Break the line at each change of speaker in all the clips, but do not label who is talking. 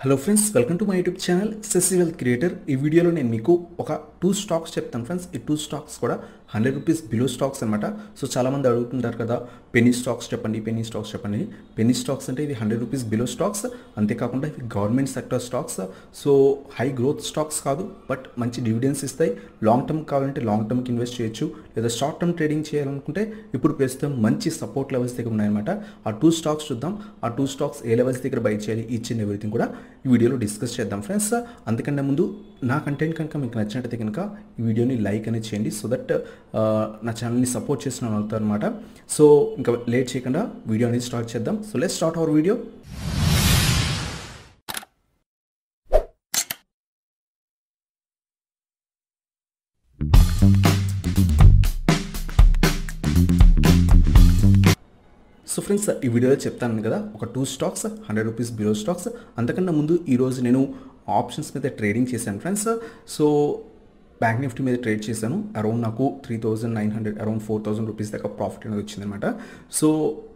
hello friends welcome to my YouTube channel సెసివెల్ creator ఈ వీడియోలో నేను మీకు ఒక టూ స్టాక్స్ చెప్తాను ఫ్రెండ్స్ ఈ టూ స్టాక్స్ కూడా హండ్రెడ్ రూపీస్ బిలో స్టాక్స్ అనమాట సో చాలామంది అడుగుతుంటారు కదా పెనీ స్టాక్స్ చెప్పండి పెనీ స్టాక్స్ చెప్పండి పెనీ స్టాక్స్ అంటే ఇది హండ్రెడ్ రూపీస్ బిలో స్టాక్స్ అంతేకాకుండా ఇవి government sector stocks so high growth stocks కాదు బట్ మంచి డివిడెన్స్ ఇస్తాయి లాంగ్ టర్మ్ కావాలంటే లాంగ్ టర్మ్కి ఇన్వెస్ట్ చేయొచ్చు లేదా షార్ట్ టర్మ్ ట్రేడింగ్ చేయాలనుకుంటే ఇప్పుడు ప్రస్తుతం మంచి సపోర్ట్ లెవెల్స్ దగ్గర ఉన్నాయన్నమాట ఆ టూ స్టాక్స్ చూద్దాం ఆ టూ స్టాక్స్ ఏ లెవెల్స్ దగ్గర బై చేయాలి ఈచ్ అండ్ ఎవ్రీథింగ్ కూడా ఈ వీడియోలో డిస్కస్ చేద్దాం ఫ్రెండ్స్ అందుకంటే ముందు నా కంటెంట్ కనుక మీకు నచ్చినట్టయితే కనుక ఈ వీడియోని లైక్ అనేది చేయండి సో దట్ నా ఛానల్ని సపోర్ట్ చేసిన అవుతారు అనమాట సో ఇంకా లేట్ చేయకుండా వీడియో అనేది స్టార్ట్ చేద్దాం so let start our video so friends ఈ వీడియోలో చెప్తాను కదా ఒక two stocks hundred rupees below stocks అంతకన్నా ముందు ఈరోజు నేను ఆప్షన్స్ మీద ట్రేడింగ్ చేశాను ఫ్రెండ్స్ సో బ్యాంక్ నిఫ్టీ మీద ట్రేడ్ చేశాను అరౌండ్ నాకు three thousand nine hundred around four thousand rupees దాకా ప్రాఫిట్ అనేది వచ్చిందనమాట సో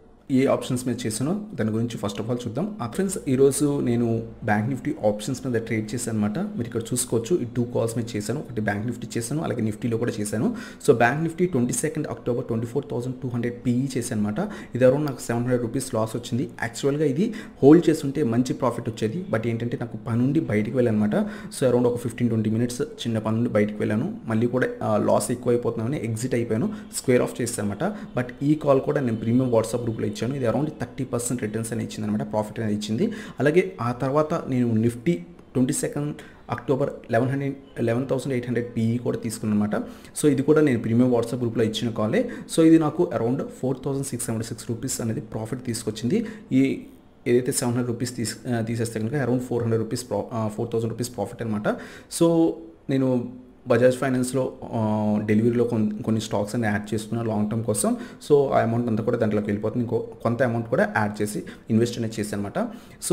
ఏ ఆప్షన్స్ మీద చేశానో దాని గురించి ఫస్ట్ ఆఫ్ ఆల్ చూద్దాం ఆ ఫ్రెండ్స్ ఈరోజు నేను బ్యాంక్ నిఫ్టీ ఆప్షన్స్ మీద ట్రేడ్ చేశాను అనమాట మీరు ఇక్కడ చూసుకోవచ్చు ఈ టూ కాల్స్ మీద చేశాను ఒకటి బ్యాంక్ నిఫ్టీ చేశాను అలాగే నిఫ్టీలో కూడా చేశాను so bank Nifty twenty second October twenty four thousand two hundred PE చేశాను అనమాట ఇది అరౌండ్ నాకు సెవెన్ హండ్రెడ్ రూపీస్ లాస్ వచ్చింది యాక్చువల్గా ఇది హోల్డ్ చేస్తుంటే మంచి ప్రాఫిట్ వచ్చేది బట్ ఏంటంటే నాకు పని నుండి బయటికి వెళ్ళానమాట సో అరౌండ్ ఒక ఫిఫ్టీన్ ట్వంటీ మినిట్స్ చిన్న పని నుండి బయటికి వెళ్ళాను మళ్ళీ కూడా లాస్ ఎక్కువ అయిపోతున్నామని ఎగ్జిట్ అయిపోయాను స్క్వేర్ ఆఫ్ చేస్తాను అనమాట బట్ ఈ కాల్ కూడా నేను ప్రీమియం వాట్సాప్ గ్రూప్లో ఇచ్చాను ఇది అరౌండ్ థర్టీ పర్సెంట్ రిటర్న్స్ అని ఇచ్చింది అనమాట ప్రాఫిట్ అనేది ఇచ్చింది అలాగే ఆ తర్వాత నేను Nifty twenty second October eleven hundred eleven thousand eight hundred PE కూడా తీసుకున్నాను అనమాట సో ఇది కూడా నేను ప్రీమియం వాట్సాప్ గ్రూప్లో ఇచ్చిన కాలే సో ఇది నాకు around four thousand six hundred six rupees అనేది ప్రాఫిట్ తీసుకొచ్చింది ఈ ఏదైతే సెవెన్ హండ్రెడ్ రూపీస్ తీస్ తీసేస్తే కనుక around four hundred rupees pro four thousand rupees profit అనమాట సో నేను బజాజ్ ఫైనాన్స్లో డెలివరీలో కొన్ని కొన్ని స్టాక్స్ అన్ని యాడ్ చేసుకున్న లాంగ్ టర్మ్ కోసం సో ఆ అమౌంట్ అంతా కూడా దాంట్లోకి వెళ్ళిపోతుంది ఇంకో కొంత అమౌంట్ కూడా యాడ్ చేసి ఇన్వెస్ట్ అనేది చేశాను అనమాట సో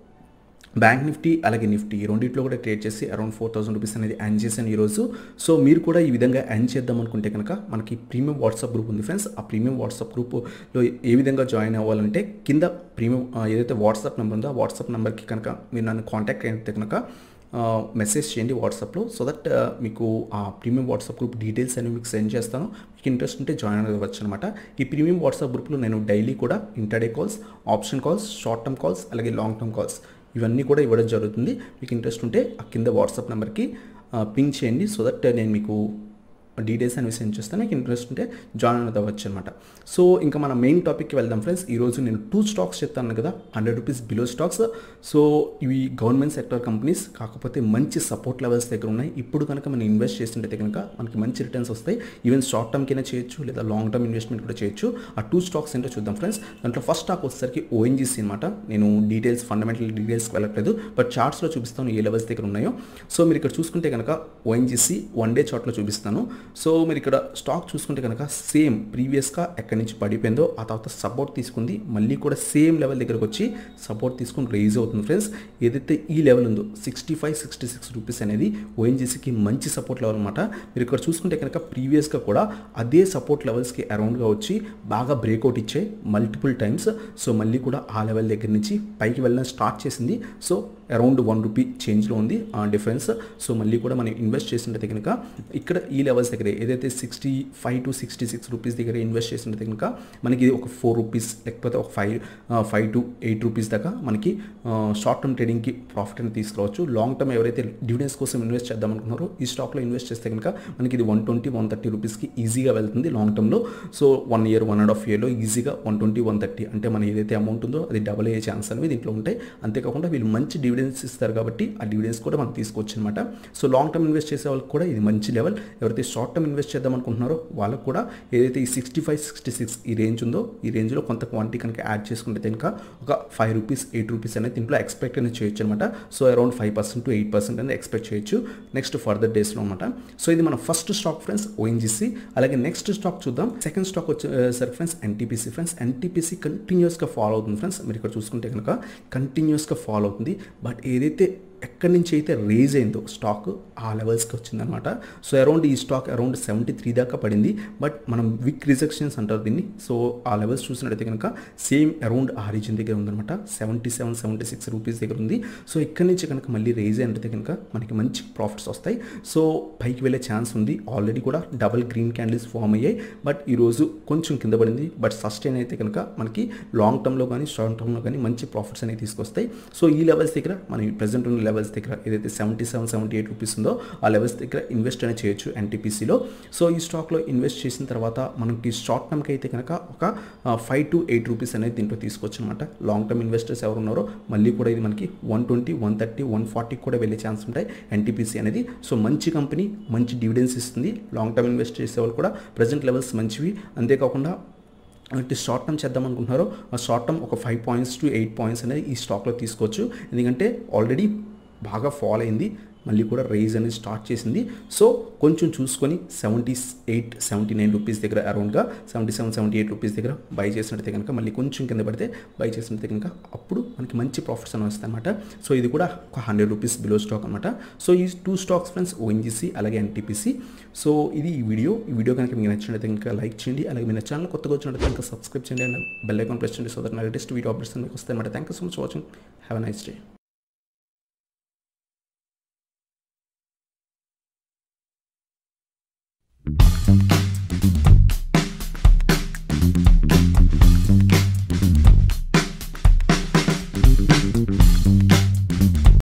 బ్యాంక్ నిఫ్టీ అలాగే నిఫ్టీ ఈ రెండింటిలో కూడా ట్రేడ్ చేసి అరౌండ్ ఫోర్ థౌసండ్ రూపీస్ అనేది ఎర్న్ చేశాను ఈరోజు సో మీరు కూడా ఈ విధంగా ఎర్న్ చేద్దాం అనుకుంటే కనుక మనకి ప్రీమియం వాట్సాప్ గ్రూప్ ఉంది ఫ్రెండ్స్ ఆ ప్రీమియం వాట్సాప్ గ్రూప్లో ఏ విధంగా జాయిన్ అవ్వాలంటే కింద ప్రీమియం ఏదైతే వాట్సాప్ నెంబర్ ఉందో ఆ వాట్సాప్ నెంబర్కి కనుక మీరు నన్ను కాంటాక్ట్ అయితే కనుక మెసేజ్ చేయండి వాట్సాప్లో సో దట్ మీకు ఆ ప్రీమియం వాట్సాప్ గ్రూప్ డీటెయిల్స్ అనేవి మీకు సెండ్ చేస్తాను మీకు ఇంట్రెస్ట్ ఉంటే జాయిన్ అవ్వచ్చు అనమాట ఈ ప్రీమియం వాట్సాప్ గ్రూప్లో నేను డైలీ కూడా intraday calls option calls short term calls అలాగే లాంగ్ టర్మ్ కాల్స్ ఇవన్నీ కూడా ఇవ్వడం జరుగుతుంది మీకు ఇంట్రెస్ట్ ఉంటే ఆ కింద వాట్సాప్ నెంబర్కి పింక్ చేయండి సో దట్ నేను మీకు డీటెయిల్స్ అనేవి సెండ్ చేస్తాను మీకు ఇంట్రెస్ట్ ఉంటే జాయిన్ అవ్వచ్చు అనమాట సో ఇంకా మన మెయిన్ టాపిక్కి వెళ్దాం ఫ్రెండ్స్ ఈరోజు నేను టూ స్టాక్స్ చెప్తాను కదా hundred rupees below stocks so ఇవి గవర్నమెంట్ సెక్టర్ కంపెనీస్ కాకపోతే మంచి సపోర్ట్ లెవెల్స్ దగ్గర ఉన్నాయి ఇప్పుడు కనుక మనం ఇన్వెస్ట్ చేసినట్టయితే కనుక మనకి మంచి రిటర్న్స్ వస్తాయి ఈవెన్ షార్ట్ టర్మ్కైనా చేయొచ్చు లేదా లాంగ్ టర్మ్ ఇన్వెస్ట్మెంట్ కూడా చేయొచ్చు ఆ టూ స్టాక్స్ ఏంటో చూద్దాం ఫ్రెండ్స్ దాంట్లో ఫస్ట్ స్టాక్ వచ్చేసరికి ఓఎన్జీసీ అనమాట నేను డీటెయిల్స్ ఫండమెంటల్ డీటెయిల్స్కి వెళ్ళట్లేదు బట్ చార్ట్స్లో చూపిస్తాను ఏ లెవెల్స్ దగ్గర ఉన్నాయో సో మీరు ఇక్కడ చూసుకుంటే కనుక ఓఎన్జీసీ వన్ డే చార్ట్లో చూపిస్తాను సో మీరు ఇక్కడ స్టాక్ చూసుకుంటే కనుక సేమ్ ప్రీవియస్గా ఎక్కడి నుంచి పడిపోయిందో ఆ తర్వాత సపోర్ట్ తీసుకుంది మళ్ళీ కూడా సేమ్ లెవెల్ దగ్గరకు వచ్చి సపోర్ట్ తీసుకుని రైజ్ అవుతుంది ఫ్రెండ్స్ ఏదైతే ఈ లెవెల్ ఉందో sixty five sixty six rupees అనేది ఓఎన్జీసీకి మంచి సపోర్ట్ లెవెల్ అనమాట మీరు ఇక్కడ చూసుకుంటే కనుక ప్రీవియస్గా కూడా అదే సపోర్ట్ లెవెల్స్కి అరౌండ్గా వచ్చి బాగా బ్రేక్అవుట్ ఇచ్చాయి మల్టిపుల్ టైమ్స్ సో మళ్ళీ కూడా ఆ లెవెల్ దగ్గర నుంచి పైకి వెళ్ళడం స్టార్ట్ చేసింది సో అరౌండ్ వన్ రూపీ చేంజ్లో ఉంది ఆ డిఫరెన్స్ సో మళ్ళీ కూడా మనం ఇన్వెస్ట్ చేసినట్టు కనుక ఇక్కడ ఈ లెవెల్స్ దగ్గర ఏదైతే sixty five to sixty six rupees దగ్గర ఇన్వెస్ట్ చేసినట్టు కనుక మనకి ఒక ఫోర్ రూపీస్ లేకపోతే ఒక five five to eight rupees దాకా మనకి షార్ట్ టర్మ్ ట్రేడింగ్కి ప్రాఫిట్ అని తీసుకురావచ్చు లాంగ్ టర్మ్ ఎవరైతే డివిడెన్స్ కోసం ఇన్వెస్ట్ చేద్దాం అనుకున్నారో ఈ స్టాక్లో ఇన్వెస్ట్ చేస్తే కనుక మనకి ఇది వన్ ట్వంటీ వన్ థర్టీ రూపీస్కి ఈజీగా వెళ్తుంది లాంగ్ టర్మ్లో so one year one and half ఇయర్లో ఈజీగా వన్ ట్వంటీ వన్ థర్టీ అంటే మన ఏదైతే అమౌంట్ ఉందో అది డబల్ అయ్యే ఛాన్స్ అనేవి దీంట్లో ఉంటాయి అంతేకాకుండా వీళ్ళు మంచి డివిడెన్స్ ఇస్తారు కాబట్టి ఆ డివిడెన్స్ కూడా మనం తీసుకోవచ్చు అనమాట సో లాంగ్ టర్మ్ ఇన్వెస్ట్ చేసే వాళ్ళకి కూడా ఇది మంచి లెవెల్ ఎవరైతే షార్ట్ టర్మ్ ఇన్వెస్ట్ చేద్దాం అనుకుంటున్నారో వాళ్ళకు కూడా ఏదైతే ఈ సిక్స్టీ ఫైవ్ సిక్స్టీ సిక్స్ ఈ రేంజ్ ఉందో ఈ రేంజ్లో కొంత క్వాంటిటీ కనుక యాడ్ చేసుకుంటే కనుక ఒక ఫైవ్ రూపీస్ ఎయిట్ రూపీస్ అనేది దీంట్లో ఎక్స్పెక్ట్ అనేది చేయొచ్చు అనమాట so around five percent to eight percent అనేది ఎక్స్పెక్ట్ చేయొచ్చు నెక్స్ట్ ఫర్దర్ డేస్లో అనమాట సో ఇది మన ఫస్ట్ స్టాక్ ఫ్రెండ్స్ ఓఎన్జీసీ అలాగే నెక్స్ట్ స్టాక్ చూద్దాం సెకండ్ స్టాక్ వచ్చేసరికి ఫ్రెండ్స్ ఎన్టీపీసీ ఫ్రెండ్స్ ఎన్టీపీసీ కంటిన్యూస్గా ఫాలో అవుతుంది ఫ్రెండ్స్ మీరు ఇక్కడ చూసుకుంటే కనుక కంటిన్యూస్గా ఫాలో అవుతుంది బట్ ఏదైతే ఎక్కడి నుంచి అయితే రేజ్ అయిందో స్టాక్ ఆ లెవెల్స్కి వచ్చిందనమాట సో అరౌండ్ ఈ స్టాక్ అరౌండ్ సెవెంటీ త్రీ దాకా పడింది బట్ మనం విక్ రిజెక్షన్స్ అంటారు దీన్ని సో ఆ లెవెల్స్ చూసినట్టయితే కనుక సేమ్ అరౌండ్ ఆ రీజన్ దగ్గర ఉందన్నమాట seventy seven seventy six rupees దగ్గర ఉంది సో ఇక్కడి నుంచి కనుక మళ్ళీ రేజ్ అయినట్టయితే కనుక మనకి మంచి ప్రాఫిట్స్ వస్తాయి సో పైకి వెళ్ళే ఛాన్స్ ఉంది ఆల్రెడీ కూడా డబల్ గ్రీన్ క్యాండిల్స్ ఫామ్ అయ్యాయి బట్ ఈరోజు కొంచెం కింద పడింది బట్ సస్టైన్ అయితే కనుక మనకి లాంగ్ టర్మ్లో కానీ షార్ట్ టర్మ్లో కానీ మంచి ప్రాఫిట్స్ అనేవి తీసుకొస్తాయి సో ఈ లెవెల్స్ దగ్గర మనం ప్రజెంట్ ఉన్న లెవెల్స్ దగ్గర ఏదైతే seventy seven seventy eight rupees ఉందో ఆ లెవెల్స్ దగ్గర ఇన్వెస్ట్ అనేది చేయొచ్చు ఎన్టీపీసీలో సో ఈ స్టాక్లో ఇన్వెస్ట్ చేసిన తర్వాత మనకి షార్ట్ టర్మ్కి అయితే కనుక ఒక ఫైవ్ టు ఎయిట్ రూపీస్ అనేది దీంట్లో తీసుకోవచ్చు అనమాట లాంగ్ టర్మ్ ఇన్వెస్టర్స్ ఎవరు ఉన్నారో మళ్ళీ కూడా ఇది మనకి one twenty one thirty one forty కూడా వెళ్ళే ఛాన్స్ ఉంటాయి ఎన్టీపీసీ అనేది సో మంచి కంపెనీ మంచి డివిడెన్స్ ఇస్తుంది లాంగ్ టర్మ్ ఇన్వెస్ట్ చేసే వాళ్ళు కూడా ప్రజెంట్ లెవెల్స్ మంచివి అంతేకాకుండా అంటే షార్ట్ టర్మ్ చేద్దాం అనుకుంటున్నారో ఆ షార్ట్ టర్మ్ ఒక five points to eight points అనేది ఈ స్టాక్లో తీసుకోవచ్చు ఎందుకంటే ఆల్రెడీ బాగా ఫాల్ అయింది మళ్ళీ కూడా రైజ్ అనేది స్టార్ట్ చేసింది సో కొంచెం చూసుకొని seventy eight seventy nine rupees దగ్గర అరౌండ్గా seventy seven seventy eight rupees దగ్గర బై చేసినట్టయితే కనుక మళ్ళీ కొంచెం కింద పడితే బై చేసినట్టయితే కనుక అప్పుడు మనకి మంచి ప్రాఫిట్స్ అని వస్తాయి అనమాట సో ఇది కూడా ఒక హండ్రెడ్ రూపీస్ బిలో స్టాక్ అనమాట సో ఈ టూ స్టాక్స్ ఫ్రెండ్స్ ఓఎన్జీసీ అలాగే ఎన్టీపీసీ సో ఇది ఈ వీడియో ఈ వీడియో కనుక మీకు నచ్చినట్లయితే కనుక లైక్ చేయండి అలాగే మీ ఛానల్ కొత్తగా వచ్చినట్లయితే కనుక సబ్స్క్రైబ్ చేయండి అండ్ బెల్ ఐకాన్ ప్రెస్ చేయండి సో దట్ నా లేటెస్ట్ వీడియో అప్డేట్స్ మీకు వస్తాయి అనమాట thank you so much watching have nice day